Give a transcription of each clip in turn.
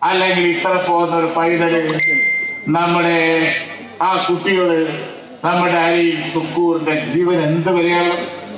അല്ലെങ്കിൽ ഇത്ര പോകുന്ന ഒരു പൈതല് നമ്മുടെ ആ കുട്ടികള് നമ്മുടെ അരി സുക്കൂറിന്റെ ജീവൻ എന്ത് വരെയാണ്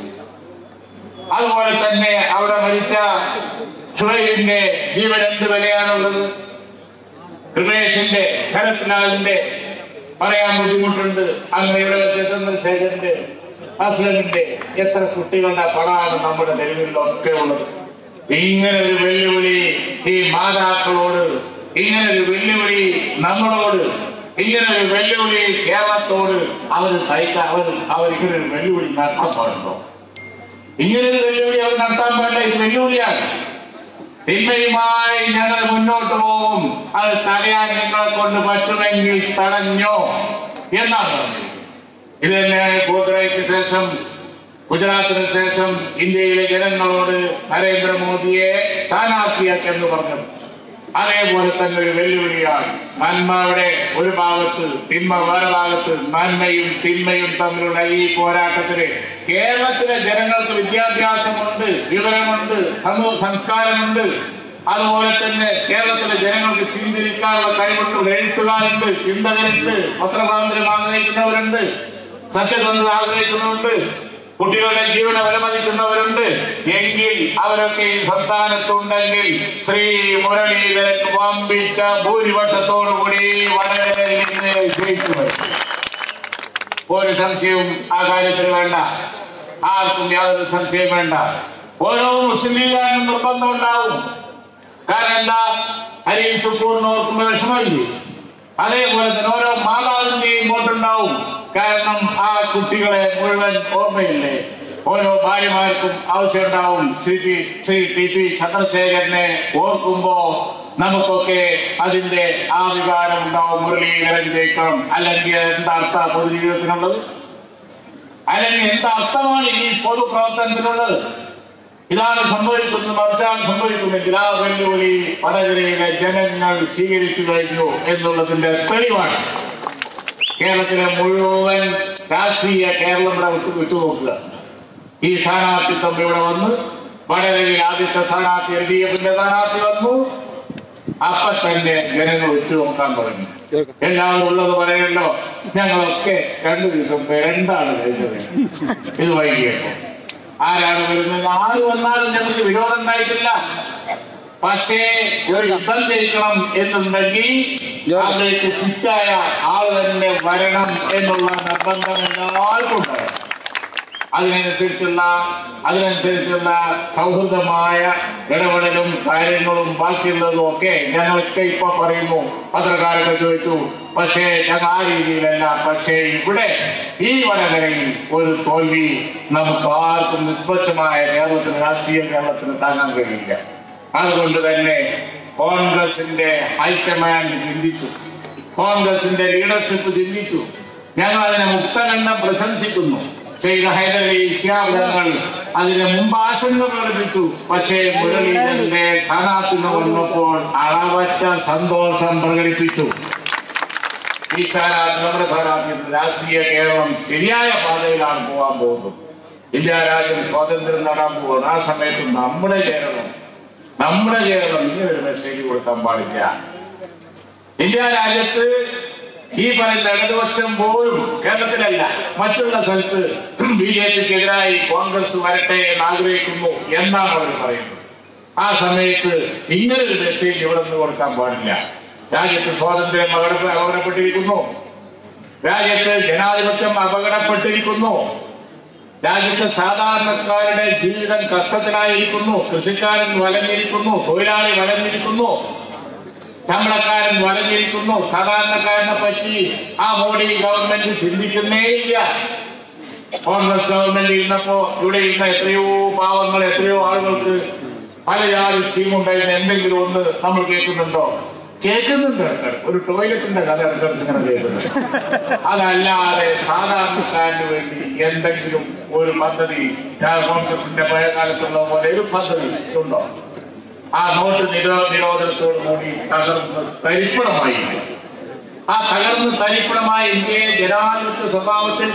അതുപോലെ തന്നെ അവിടെ മരിച്ച ഷുഹൈബിന്റെ ജീവൻ എന്ത് വിലയാണുള്ളത് കൃപേഷിന്റെ ശരത്ലാലിന്റെ പറയാൻ ബുദ്ധിമുട്ടുണ്ട് അങ്ങനെ ഇവിടെ വെച്ച് ചന്ദ്രശേഖരന്റെ അസ്ലമിന്റെ എത്ര കുട്ടികളുടെ പടമാണ് നമ്മുടെ തെരുവിലൊക്കെ ഉള്ളത് ഇങ്ങനെ ഒരു വെല്ലുവിളി ഈ മാതാക്കളോട് ഇങ്ങനെ ഒരു വെല്ലുവിളി നമ്മളോട് ഇങ്ങനെ ഒരു വെല്ലുവിളി കേരളത്തോട് അവർ സഹിക്കാൻ അവർ അവർ ഇങ്ങനെ ഒരു വെല്ലുവിളി നടത്താൻ പാടുണ്ടോ ഇങ്ങനെ ഒരു വെല്ലുവിളി അവർ നടത്താൻ പാടില്ല ഇത് വെല്ലുവിളിയാണ് തിന്മയുമായി ഞങ്ങൾ മുന്നോട്ട് പോകും അത് തടയാൻ നിങ്ങളെ കൊണ്ട് പറ്റുമെങ്കിൽ തടഞ്ഞോ എന്നാണ് പറഞ്ഞത് ഇത് തന്നെയാണ് ഗോദ്രയ്ക്ക് ശേഷം ഗുജറാത്തിന് ശേഷം ഇന്ത്യയിലെ ജനങ്ങളോട് നരേന്ദ്രമോദിയെ സ്ഥാനാർത്ഥിയാക്കെന്ന് പറഞ്ഞത് അതേപോലെ തന്നെ ഒരു വെല്ലുവിളിയാണ് നന്മയുടെ ഒരു ഭാഗത്ത് തിന്മ വേറെ ഭാഗത്ത് നന്മയും തിന്മയും തമ്മിലുള്ള ഈ പോരാട്ടത്തിന് കേരളത്തിലെ ജനങ്ങൾക്ക് വിദ്യാഭ്യാസമുണ്ട് വിവരമുണ്ട് സമൂഹ സംസ്കാരമുണ്ട് അതുപോലെ തന്നെ കേരളത്തിലെ ജനങ്ങൾക്ക് ചിന്തിരിക്കാനുള്ള കഴിവുണ്ട് എഴുത്തുകാരുണ്ട് ചിന്തകരുണ്ട് പത്രസ്വാതന്ത്ര്യം ആഗ്രഹിക്കുന്നവരുണ്ട് സത്യസന്ധത ആഗ്രഹിക്കുന്നവരുണ്ട് കുട്ടികളുടെ ജീവനെ വിലമതിക്കുന്നവരുണ്ട് എങ്കിൽ അവരൊക്കെ ഈ സംസ്ഥാനത്തുണ്ടെങ്കിൽ ശ്രീ മുരളീധരൻ വമ്പിച്ച ഭൂരിപക്ഷത്തോടുകൂടി വടകരയിൽ നിന്ന് ജയിച്ചു വരും ഒരു സംശയവും ആ കാര്യത്തിൽ വേണ്ട ആർക്കും യാതൊരു സംശയം വേണ്ട ഓരോ മുസ്ലിം ലീഗാനും നിർബന്ധം ഉണ്ടാവും കാരണം എന്താ അരിയും ചുക്കൂറിന് ഓർക്കുമ്പോൾ വിഷമമില്ലേ അതേപോലെ തന്നെ ഓരോ മാതാവിന്റെയും വോട്ടുണ്ടാവും കാരണം ആ കുട്ടികളെ മുഴുവൻ ഓർമ്മയില്ലേ ഓരോ ഭാര്യമാർക്കും ആവശ്യമുണ്ടാവും Sri P Sri T P ചന്ദ്രശേഖരനെ ഓർക്കുമ്പോ നമുക്കൊക്കെ അതിന്റെ ആ വികാരം ഉണ്ടാവും മുരളീധരൻ ജയിക്കണം അല്ലെങ്കിൽ എന്താ അർത്ഥ പൊതുജീവിതത്തിനുള്ളത് അല്ലെങ്കിൽ എന്താ അർത്ഥമാണ് ഈ പൊതുപ്രവർത്തനത്തിനുള്ളത് ഇതാണ് സംഭവിക്കുന്നത് മറിച്ചാണ് സംഭവിക്കുന്നെങ്കിൽ ആ വെല്ലുവിളി വടകരയിലെ ജനങ്ങൾ സ്വീകരിച്ചു കഴിഞ്ഞു എന്നുള്ളതിന്റെ തെളിവാണ് കേരളത്തിലെ മുഴുവൻ രാഷ്ട്രീയ കേരളം ഇവിടെ വിട്ടു വിട്ടുനോക്കുക ഈ സ്ഥാനാർത്ഥിത്വം ഇവിടെ വന്ന് വടകരയിൽ ആദ്യത്തെ സ്ഥാനാർത്ഥി എൽ ഡി എഫിന്റെ സ്ഥാനാർത്ഥി വന്നു അപ്പൊ തന്നെ ജനങ്ങൾ ഉറ്റുനോക്കാൻ തുടങ്ങി എല്ലാവരും ഉള്ളത് പറയല്ലോ ഞങ്ങളൊക്കെ രണ്ടു ദിവസം മുമ്പേ രണ്ടാണ് കഴിഞ്ഞത് ഇത് വൈകിയപ്പോ ആരാണ് വരുന്നത് ആര് വന്നാലും ഞങ്ങൾക്ക് വിരോധം ഉണ്ടായിട്ടില്ല പക്ഷേ ഒരു യുദ്ധം ജയിക്കണം എന്നുണ്ടെങ്കിൽ അതിലേക്ക് ഫിറ്റായ ആൾ തന്നെ വരണം എന്നുള്ള നിർബന്ധം എല്ലാവർക്കും ഉണ്ടായിരുന്നു അതിനനുസരിച്ചുള്ള അതിനനുസരിച്ചുള്ള സൗഹൃദമായ ഇടപെടലും കാര്യങ്ങളും ബാക്കിയുള്ളതും ഒക്കെ ഞങ്ങളൊക്കെ ഇപ്പൊ പറയുന്നു പത്രക്കാരൊക്കെ ചോദിച്ചു പക്ഷേ ഞങ്ങൾ ആ രീതിയിലല്ല പക്ഷേ ഇവിടെ ഈ വടകരയിൽ ഒരു തോൽവി നമുക്ക് ആർക്കും നിഷ്പക്ഷമായ കേരളത്തിന് രാഷ്ട്രീയ കേരളത്തിന് താങ്ങാൻ കഴിയില്ല അതുകൊണ്ട് തന്നെ കോൺഗ്രസിന്റെ ഹൈക്കമാൻഡ് ചിന്തിച്ചു കോൺഗ്രസിന്റെ ലീഡർഷിപ്പ് ചിന്തിച്ചു ഞങ്ങൾ അതിനെ മുക്തകണ്ഠം പ്രശംസിക്കുന്നു ചെയ്ത ഹൈദരലി ഇസ്ലാമങ്ങൾ അതിന് മുമ്പ് ആശങ്ക പ്രകടിപ്പിച്ചു പക്ഷേ മുരളീധരന്റെ സ്ഥാനാർത്ഥിന്ന് വന്നപ്പോൾ അളവറ്റ സന്തോഷം പ്രകടിപ്പിച്ചു ഈ സ്ഥാനാർത്ഥി നമ്മുടെ സ്ഥാനാർത്ഥി രാഷ്ട്രീയ കേരളം ശരിയായ പാതയിലാണ് പോകാൻ പോകുന്നത് ഇന്ത്യ രാജ്യം സ്വാതന്ത്ര്യം നേടാൻ പോവുകയാണ് ആ സമയത്ത് നമ്മുടെ കേരളം നമ്മുടെ കേരളം ഇങ്ങനെ ഒരു മെസ്സേജ് കൊടുക്കാൻ പാടില്ല ഇന്ത്യ രാജ്യത്ത് ഈ പറയുന്ന ഇടതുപക്ഷം പോലും കേരളത്തിലല്ല മറ്റുള്ള സ്ഥലത്ത് ബി ജെ പിക്കെതിരായി കോൺഗ്രസ് വരട്ടെ എന്ന് ആഗ്രഹിക്കുന്നു എന്നാണ് അവർ പറയുന്നത് ആ സമയത്ത് ഇങ്ങനൊരു മെസ്സേജ് ഇവിടെ നിന്ന് കൊടുക്കാൻ പാടില്ല രാജ്യത്ത് സ്വാതന്ത്ര്യം അപകട അപകടപ്പെട്ടിരിക്കുന്നു രാജ്യത്ത് ജനാധിപത്യം അപകടപ്പെട്ടിരിക്കുന്നു രാജ്യത്തെ സാധാരണക്കാരുടെ ജീവിതം കഷ്ടത്തിലായിരിക്കുന്നു കൃഷിക്കാരൻ വലഞ്ഞിരിക്കുന്നു തൊഴിലാളി വലഞ്ഞിരിക്കുന്നു ശമ്പളക്കാരൻ വലഞ്ഞിരിക്കുന്നു സാധാരണക്കാരനെ പറ്റി ആ മോഡി ഗവൺമെന്റ് ചിന്തിക്കുന്നേയില്ല കോൺഗ്രസ് ഗവൺമെന്റ് ഇരുന്നപ്പോ ഇവിടെ ഇരുന്ന എത്രയോ പാവങ്ങൾ എത്രയോ ആളുകൾക്ക് പല ജാതി സ്കീം ഉണ്ടായിരുന്ന എന്തെങ്കിലും ഒന്ന് നമ്മൾ കേൾക്കുന്നുണ്ടോ കേൾക്കുന്നുണ്ട് ഇടയ്ക്കിടയ്ക്ക്. ഒരു ടോയ്ലറ്റിന്റെ കഥ ഇടയ്ക്കിടയ്ക്ക് ഇങ്ങനെ കേൾക്കുന്നുണ്ട് അതല്ലാതെ സാധാരണക്കാരന് വേണ്ടി എന്തെങ്കിലും ഒരു പദ്ധതി ഞാൻ കോൺഗ്രസിന്റെ പഴയ കാലത്തുള്ള പോലെ ഒരു പദ്ധതി ഉണ്ടോ ആ നോട്ട് നിരോ നിരോധനത്തോടു കൂടി തകർന്ന് തരിപ്പണമായി ആ തകർന്ന് തരിപ്പണമായ ഇന്ത്യയെ ജനാധിപത്യ സ്വഭാവത്തിൽ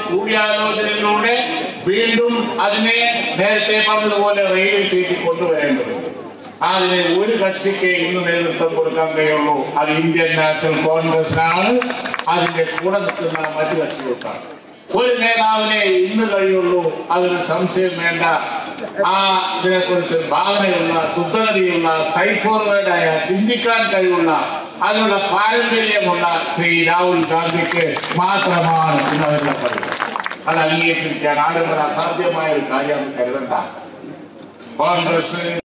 കൂടിയാലോചനയിലൂടെ വീണ്ടും അതിനെ നേരത്തെ പറഞ്ഞതുപോലെ റെയിലിൽ കയറ്റി കൊണ്ടുവരേണ്ടത് അതിന് ഒരു കക്ഷിക്ക് ഇന്ന് നേതൃത്വം കൊടുക്കാൻ കഴിയുള്ളൂ അത് ഇന്ത്യൻ നാഷണൽ കോൺഗ്രസ് ആണ് അതിന്റെ കൂടെ നിൽക്കുന്ന മറ്റു കക്ഷികൾക്കാണ് ഒരു നേതാവിനെ ഇന്ന് കഴിയുള്ളൂ അതിന് സംശയം വേണ്ട ആ ഇതിനെക്കുറിച്ച് ഭാവനയുള്ള ശുദ്ധഗതിയുള്ള സ്ട്രൈറ്റ് ഫോർവേഡായ ചിന്തിക്കാൻ കഴിവുള്ള അതിനുള്ള പാരമ്പര്യമുള്ള ശ്രീ രാഹുൽ ഗാന്ധിക്ക് മാത്രമാണ് ഇന്ന് അവരുടെ പറയുന്നത് അത് അംഗീകരിച്ചിരിക്കാൻ ആളുകൾ അസാധ്യമായ ഒരു കാര്യം കരുതണ്ട കോൺഗ്രസ്